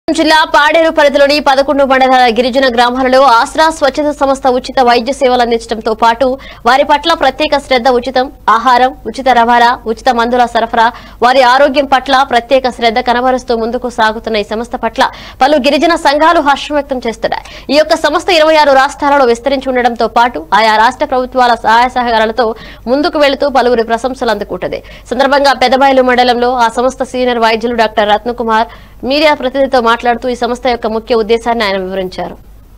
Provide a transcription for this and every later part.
జిల్లా పాడేరు పరిధిలోని పదకొండు మండలాల గిరిజన గ్రామాలలో ఆశ్రా స్వచ్ఛత సంస్థ ఉచిత వైద్య సేవలు అందించడంతో పాటు వారి పట్ల ప్రత్యేక శ్రద్ధ ఉచితం ఆహారం ఉచిత రవాణా ఉచిత మందుల సరఫరా వారి ఆరోగ్యం పట్ల ప్రత్యేక శ్రద్ధ కనబరుస్తూ ముందుకు సాగుతున్న ఈ సంస్థ పట్ల పలు గిరిజన సంఘాలు హర్షం వ్యక్తం చేస్తున్నాయి ఈ యొక్క సంస్థ ఇరవై ఆరు రాష్ట్రాలలో విస్తరించి ఉండడంతో పాటు ఆయా రాష్ట్ర ప్రభుత్వాల సహాయ సహకారాలతో ముందుకు వెళుతూ పలువురి ప్రశంసలు అందుకుంటుంది సందర్భంగా పెదబయలు మండలంలో ఆ సంస్థ సీనియర్ వైద్యులు డాక్టర్ రత్నకుమార్ మీడియా ప్రతినిధితో మాట్లాడుతూ ఈ సంస్థ యొక్క ముఖ్య ఉద్దేశాన్ని ఆయన వివరించారు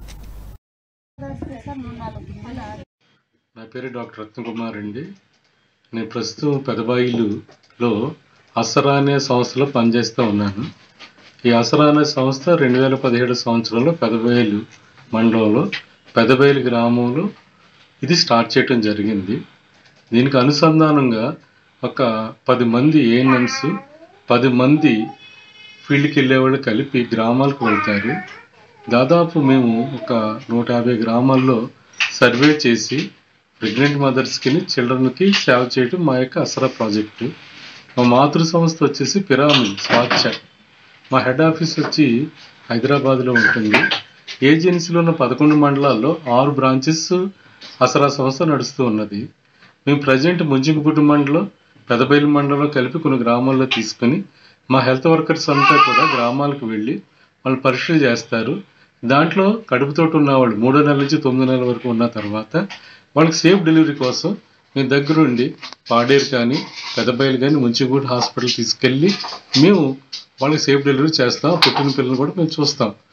నా పేరు డాక్టర్ రత్నకుమార్ అండి నేను ప్రస్తుతం పెదబాయిలులో అసరా అనే సంస్థలో పనిచేస్తూ ఉన్నాను ఈ అసరా అనే సంస్థ రెండు వేల పదిహేడు సంవత్సరంలో పెదబయలు మండలంలో పెదబయలు గ్రామంలో ఇది స్టార్ట్ చేయడం జరిగింది దీనికి అనుసంధానంగా ఒక పది మంది ఏఎన్ఎంస్ పది మంది ఫీల్డ్కి వెళ్ళేవాళ్ళు కలిపి గ్రామాలకు వెళ్తారు దాదాపు మేము ఒక నూట యాభై గ్రామాల్లో సర్వే చేసి ప్రెగ్నెంట్ మదర్స్కి చిల్డ్రన్కి సేవ చేయడం మా యొక్క అసరా ప్రాజెక్టు మా మాతృ సంస్థ వచ్చేసి పిరామిడ్ స్వాచ్ఛ మా హెడ్ ఆఫీస్ వచ్చి హైదరాబాద్లో ఉంటుంది ఏజెన్సీలో ఉన్న పదకొండు మండలాల్లో ఆరు బ్రాంచెస్ అసరా సంస్థ నడుస్తూ ఉన్నది మేము ప్రజెంట్ ముంజింగుపుట్టు మండలం పెదబయలు మండలంలో కలిపి కొన్ని గ్రామాల్లో తీసుకొని మా హెల్త్ వర్కర్స్ అంతా కూడా గ్రామాలకు వెళ్ళి వాళ్ళు పరీక్షలు చేస్తారు దాంట్లో కడుపుతోటి ఉన్న వాళ్ళు మూడో నెలల నుంచి తొమ్మిది నెలల వరకు ఉన్న తర్వాత వాళ్ళకి సేఫ్ డెలివరీ కోసం మేము దగ్గరుండి పాడేరు కానీ పెదబయలు కానీ ముంచిగూడ హాస్పిటల్ తీసుకెళ్ళి మేము వాళ్ళకి సేఫ్ డెలివరీ చేస్తాం పుట్టిన పిల్లలు కూడా మేము చూస్తాం